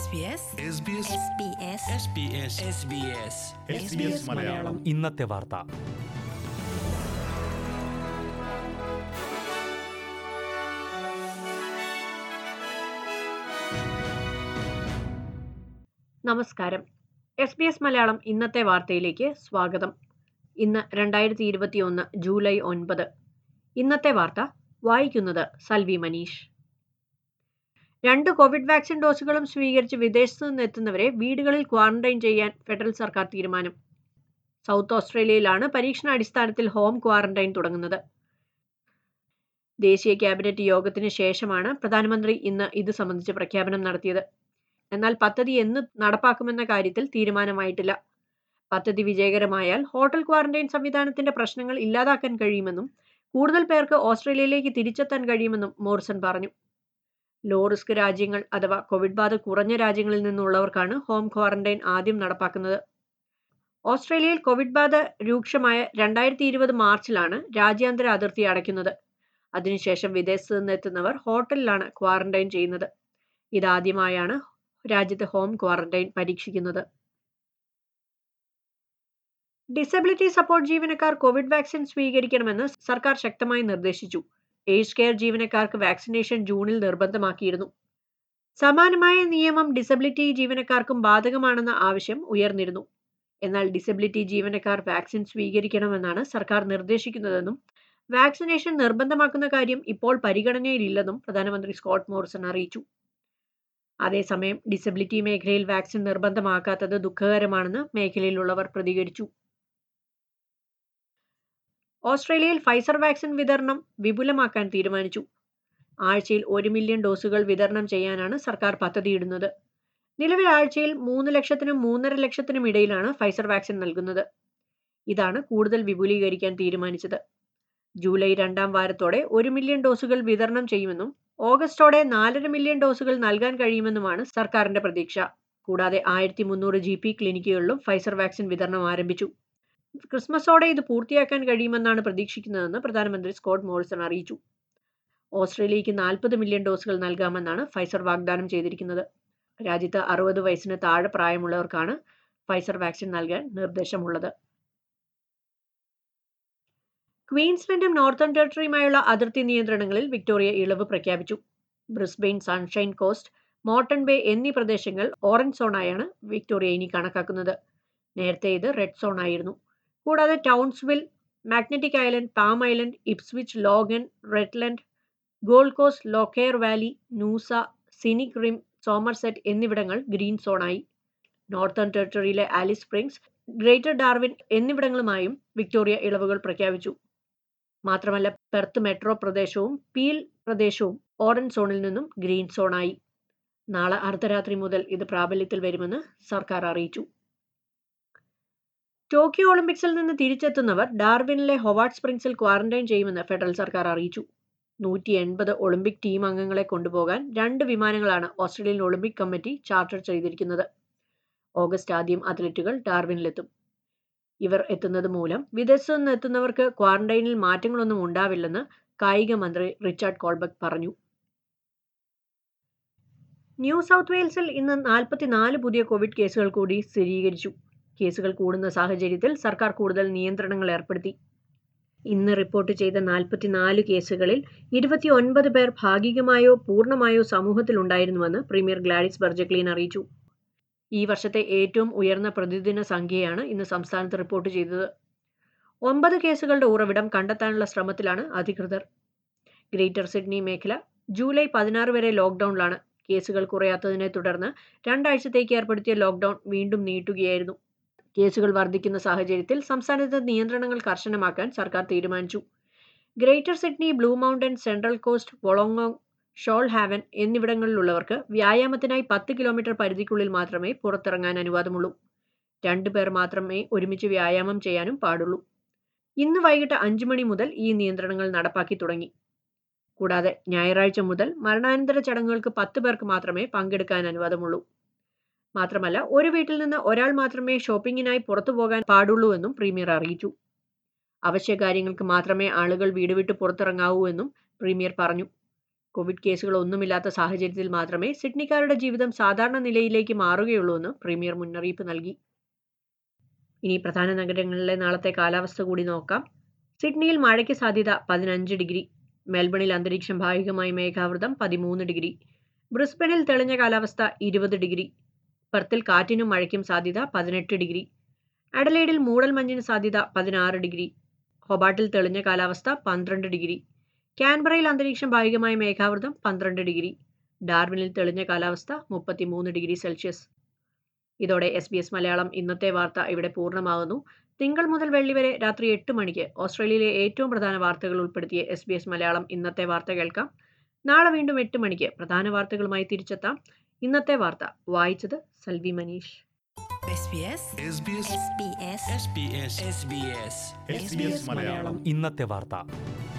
SBS SBS SBS Malayalam ഇന്നത്തെ വാർത്ത നമസ്കാരം എസ് ബി എസ് മലയാളം ഇന്നത്തെ വാർത്തയിലേക്ക് സ്വാഗതം ഇന്ന് രണ്ടായിരത്തി ഇരുപത്തിയൊന്ന് ജൂലൈ ഒൻപത് ഇന്നത്തെ വാർത്ത വായിക്കുന്നത് സൽവി മനീഷ് രണ്ട് കോവിഡ് വാക്സിൻ ഡോസുകളും സ്വീകരിച്ച് വിദേശത്തു നിന്നെത്തുന്നവരെ വീടുകളിൽ ക്വാറന്റൈൻ ചെയ്യാൻ ഫെഡറൽ സർക്കാർ തീരുമാനം സൗത്ത് ഓസ്ട്രേലിയയിലാണ് പരീക്ഷണാടിസ്ഥാനത്തിൽ ഹോം ക്വാറന്റൈൻ തുടങ്ങുന്നത് ദേശീയ ക്യാബിനറ്റ് യോഗത്തിന് ശേഷമാണ് പ്രധാനമന്ത്രി ഇന്ന് ഇത് സംബന്ധിച്ച് പ്രഖ്യാപനം നടത്തിയത് എന്നാൽ പദ്ധതി എന്ന് നടപ്പാക്കുമെന്ന കാര്യത്തിൽ തീരുമാനമായിട്ടില്ല പദ്ധതി വിജയകരമായാൽ ഹോട്ടൽ ക്വാറന്റൈൻ സംവിധാനത്തിന്റെ പ്രശ്നങ്ങൾ ഇല്ലാതാക്കാൻ കഴിയുമെന്നും കൂടുതൽ പേർക്ക് ഓസ്ട്രേലിയയിലേക്ക് തിരിച്ചെത്താൻ കഴിയുമെന്നും മോറിസൺ പറഞ്ഞു ലോ റിസ്ക് രാജ്യങ്ങൾ അഥവാ കോവിഡ് ബാധ കുറഞ്ഞ രാജ്യങ്ങളിൽ നിന്നുള്ളവർക്കാണ് ഹോം ക്വാറന്റൈൻ ആദ്യം നടപ്പാക്കുന്നത് ഓസ്ട്രേലിയയിൽ കോവിഡ് ബാധ രൂക്ഷമായ രണ്ടായിരത്തി ഇരുപത് മാർച്ചിലാണ് രാജ്യാന്തര അതിർത്തി അടയ്ക്കുന്നത് അതിനുശേഷം വിദേശത്ത് നിന്നെത്തുന്നവർ ഹോട്ടലിലാണ് ക്വാറന്റൈൻ ചെയ്യുന്നത് ഇതാദ്യമായാണ് രാജ്യത്ത് ഹോം ക്വാറന്റൈൻ പരീക്ഷിക്കുന്നത് ഡിസബിലിറ്റി സപ്പോർട്ട് ജീവനക്കാർ കോവിഡ് വാക്സിൻ സ്വീകരിക്കണമെന്ന് സർക്കാർ ശക്തമായി നിർദ്ദേശിച്ചു ഏജ് കെയർ ജീവനക്കാർക്ക് വാക്സിനേഷൻ ജൂണിൽ നിർബന്ധമാക്കിയിരുന്നു സമാനമായ നിയമം ഡിസബിലിറ്റി ജീവനക്കാർക്കും ബാധകമാണെന്ന ആവശ്യം ഉയർന്നിരുന്നു എന്നാൽ ഡിസബിലിറ്റി ജീവനക്കാർ വാക്സിൻ സ്വീകരിക്കണമെന്നാണ് സർക്കാർ നിർദ്ദേശിക്കുന്നതെന്നും വാക്സിനേഷൻ നിർബന്ധമാക്കുന്ന കാര്യം ഇപ്പോൾ പരിഗണനയിലില്ലെന്നും പ്രധാനമന്ത്രി സ്കോട്ട് മോറിസൺ അറിയിച്ചു അതേസമയം ഡിസബിലിറ്റി മേഖലയിൽ വാക്സിൻ നിർബന്ധമാക്കാത്തത് ദുഃഖകരമാണെന്ന് മേഖലയിലുള്ളവർ പ്രതികരിച്ചു ഓസ്ട്രേലിയയിൽ ഫൈസർ വാക്സിൻ വിതരണം വിപുലമാക്കാൻ തീരുമാനിച്ചു ആഴ്ചയിൽ ഒരു മില്യൺ ഡോസുകൾ വിതരണം ചെയ്യാനാണ് സർക്കാർ പദ്ധതിയിടുന്നത് നിലവിൽ ആഴ്ചയിൽ മൂന്ന് ലക്ഷത്തിനും മൂന്നര ലക്ഷത്തിനും ഇടയിലാണ് ഫൈസർ വാക്സിൻ നൽകുന്നത് ഇതാണ് കൂടുതൽ വിപുലീകരിക്കാൻ തീരുമാനിച്ചത് ജൂലൈ രണ്ടാം വാരത്തോടെ ഒരു മില്യൺ ഡോസുകൾ വിതരണം ചെയ്യുമെന്നും ഓഗസ്റ്റോടെ നാലര മില്യൺ ഡോസുകൾ നൽകാൻ കഴിയുമെന്നുമാണ് സർക്കാരിന്റെ പ്രതീക്ഷ കൂടാതെ ആയിരത്തി മുന്നൂറ് ജി പി ക്ലിനിക്കുകളിലും ഫൈസർ വാക്സിൻ വിതരണം ആരംഭിച്ചു ക്രിസ്മസോടെ ഇത് പൂർത്തിയാക്കാൻ കഴിയുമെന്നാണ് പ്രതീക്ഷിക്കുന്നതെന്ന് പ്രധാനമന്ത്രി സ്കോട്ട് മോറിസൺ അറിയിച്ചു ഓസ്ട്രേലിയയ്ക്ക് നാൽപ്പത് മില്യൺ ഡോസുകൾ നൽകാമെന്നാണ് ഫൈസർ വാഗ്ദാനം ചെയ്തിരിക്കുന്നത് രാജ്യത്ത് അറുപത് വയസ്സിന് താഴെ പ്രായമുള്ളവർക്കാണ് ഫൈസർ വാക്സിൻ നൽകാൻ നിർദ്ദേശമുള്ളത് ക്വീൻസ്ലൻഡും നോർത്തേൺ ടെറിട്ടറിയുമായുള്ള അതിർത്തി നിയന്ത്രണങ്ങളിൽ വിക്ടോറിയ ഇളവ് പ്രഖ്യാപിച്ചു Brisbane Sunshine Coast Moreton Bay എന്നീ പ്രദേശങ്ങൾ ഓറഞ്ച് സോണായാണ് വിക്ടോറിയ ഇനി കണക്കാക്കുന്നത് നേരത്തെ ഇത് റെഡ് സോൺ ആയിരുന്നു കൂടാതെ Townsville Magnetic Island Palm Island Ipswich Logan Redland Gold Coast Lockyer Valley Noosa Scenic Rim Somerset എന്നിവിടങ്ങൾ ഗ്രീൻ സോണായി നോർത്തേൺ ടെറിട്ടറിയിലെ ആലിസ് സ്പ്രിങ്സ് ഗ്രേറ്റർ ഡാർവിൻ എന്നിവിടങ്ങളുമായും വിക്ടോറിയ ഇളവുകൾ പ്രഖ്യാപിച്ചു മാത്രമല്ല പെർത്ത് മെട്രോ പ്രദേശവും പീൽ പ്രദേശവും ഓറഞ്ച് സോണിൽ നിന്നും ഗ്രീൻ സോണായി നാളെ അർദ്ധരാത്രി മുതൽ ഇത് പ്രാബല്യത്തിൽ വരുമെന്ന് സർക്കാർ അറിയിച്ചു ടോക്കിയോ ഒളിമ്പിക്സിൽ നിന്ന് തിരിച്ചെത്തുന്നവർ ഡാർവിനിലെ ഹൊവാർഡ് സ്പ്രിങ്സിൽ ക്വാറന്റൈൻ ചെയ്യുമെന്ന് ഫെഡറൽ സർക്കാർ അറിയിച്ചു നൂറ്റി എൺപത് ഒളിമ്പിക് ടീം അംഗങ്ങളെ കൊണ്ടുപോകാൻ രണ്ട് വിമാനങ്ങളാണ് ഓസ്ട്രേലിയൻ ഒളിമ്പിക് കമ്മിറ്റി ചാർട്ടർ ചെയ്തിരിക്കുന്നത് ഓഗസ്റ്റ് ആദ്യം അത്ലറ്റുകൾ ഡാർവിനിലെത്തും ഇവർ എത്തുന്നത് മൂലം വിദേശത്തു നിന്ന് എത്തുന്നവർക്ക് ക്വാറന്റൈനിൽ മാറ്റങ്ങളൊന്നും ഉണ്ടാവില്ലെന്ന് കായിക മന്ത്രി റിച്ചാർഡ് കോൾബക്ക് പറഞ്ഞു ന്യൂ സൗത്ത് വെയിൽസിൽ ഇന്ന് നാൽപ്പത്തിനാല് പുതിയ കോവിഡ് കേസുകൾ കൂടി സ്ഥിരീകരിച്ചു കേസുകൾ കൂടുന്ന സാഹചര്യത്തിൽ സർക്കാർ കൂടുതൽ നിയന്ത്രണങ്ങൾ ഏർപ്പെടുത്തി ഇന്ന് റിപ്പോർട്ട് ചെയ്ത നാൽപ്പത്തിനാല് കേസുകളിൽ ഇരുപത്തിയൊൻപത് പേർ ഭാഗികമായോ പൂർണ്ണമായോ സമൂഹത്തിലുണ്ടായിരുന്നുവെന്ന് പ്രീമിയർ ഗ്ലാഡിസ് ബർജക്ലീൻ അറിയിച്ചു ഈ വർഷത്തെ ഏറ്റവും ഉയർന്ന പ്രതിദിന സംഖ്യയാണ് ഇന്ന് സംസ്ഥാനത്ത് റിപ്പോർട്ട് ചെയ്തത് ഒമ്പത് കേസുകളുടെ ഉറവിടം കണ്ടെത്താനുള്ള ശ്രമത്തിലാണ് അധികൃതർ ഗ്രേറ്റർ സിഡ്നി മേഖല ജൂലൈ പതിനാറ് വരെ ലോക്ക്ഡൌണിലാണ് കേസുകൾ കുറയാത്തതിനെ തുടർന്ന് രണ്ടാഴ്ചത്തേക്ക് ഏർപ്പെടുത്തിയ ലോക്ക്ഡൌൺ വീണ്ടും നീട്ടുകയായിരുന്നു കേസുകൾ വർദ്ധിക്കുന്ന സാഹചര്യത്തിൽ സംസ്ഥാനത്ത് നിയന്ത്രണങ്ങൾ കർശനമാക്കാൻ സർക്കാർ തീരുമാനിച്ചു Greater Sydney Blue Mountain Central Coast വൊളോങ്ങോങ് ഷോൾ ഹാവൻ എന്നിവിടങ്ങളിലുള്ളവർക്ക് വ്യായാമത്തിനായി പത്ത് കിലോമീറ്റർ പരിധിക്കുള്ളിൽ മാത്രമേ പുറത്തിറങ്ങാൻ അനുവാദമുള്ളൂ രണ്ടു പേർ മാത്രമേ ഒരുമിച്ച് വ്യായാമം ചെയ്യാനും പാടുള്ളൂ ഇന്ന് വൈകിട്ട് അഞ്ചു മണി മുതൽ ഈ നിയന്ത്രണങ്ങൾ നടപ്പാക്കി തുടങ്ങി കൂടാതെ ഞായറാഴ്ച മുതൽ മരണാനന്തര ചടങ്ങുകൾക്ക് പത്ത് പേർക്ക് മാത്രമേ പങ്കെടുക്കാൻ അനുവാദമുള്ളൂ മാത്രമല്ല ഒരു വീട്ടിൽ നിന്ന് ഒരാൾ മാത്രമേ ഷോപ്പിങ്ങിനായി പുറത്തു പോകാൻ പാടുള്ളൂ എന്നും പ്രീമിയർ അറിയിച്ചു അവശ്യ കാര്യങ്ങൾക്ക് മാത്രമേ ആളുകൾ വീട് വിട്ട് പുറത്തിറങ്ങാവൂ എന്നും പ്രീമിയർ പറഞ്ഞു കോവിഡ് കേസുകൾ ഒന്നുമില്ലാത്ത സാഹചര്യത്തിൽ മാത്രമേ സിഡ്നിക്കാരുടെ ജീവിതം സാധാരണ നിലയിലേക്ക് മാറുകയുള്ളൂവെന്ന് പ്രീമിയർ മുന്നറിയിപ്പ് നൽകി ഇനി പ്രധാന നഗരങ്ങളിലെ നാളത്തെ കാലാവസ്ഥ കൂടി നോക്കാം സിഡ്നിയിൽ മഴയ്ക്ക് സാധ്യത പതിനഞ്ച് ഡിഗ്രി മെൽബണിൽ അന്തരീക്ഷം ഭാഗികമായി മേഘാവൃതം പതിമൂന്ന് ഡിഗ്രി ബ്രിസ്ബനിൽ തെളിഞ്ഞ കാലാവസ്ഥ ഇരുപത് ഡിഗ്രി പെർത്തിൽ കാറ്റിനും മഴയ്ക്കും സാധ്യത പതിനെട്ട് ഡിഗ്രി അഡലൈഡിൽ മൂടൽമഞ്ഞിന് സാധ്യത പതിനാറ് ഡിഗ്രി ഹൊബാട്ടിൽ തെളിഞ്ഞ കാലാവസ്ഥ പന്ത്രണ്ട് ഡിഗ്രി കാൻബറയിൽ അന്തരീക്ഷം ഭാഗികമായി മേഘാവൃതം പന്ത്രണ്ട് ഡിഗ്രി ഡാർവിനിൽ തെളിഞ്ഞ കാലാവസ്ഥ മുപ്പത്തിമൂന്ന് ഡിഗ്രി സെൽഷ്യസ് ഇതോടെ എസ് ബി എസ് മലയാളം ഇന്നത്തെ വാർത്ത ഇവിടെ പൂർണ്ണമാകുന്നു തിങ്കൾ മുതൽ വെള്ളി വരെ രാത്രി എട്ട് മണിക്ക് ഓസ്ട്രേലിയയിലെ ഏറ്റവും പ്രധാന വാർത്തകൾ ഉൾപ്പെടുത്തിയ എസ് ബി എസ് മലയാളം ഇന്നത്തെ വാർത്ത കേൾക്കാം നാളെ വീണ്ടും എട്ട് മണിക്ക് പ്രധാന വാർത്തകളുമായി തിരിച്ചെത്താം ഇന്നത്തെ വാർത്ത വായിച്ചത് Salvi Manish SBS SBS SBS SBS SBS SBS Malayalam ഇന്നത്തെ വാർത്ത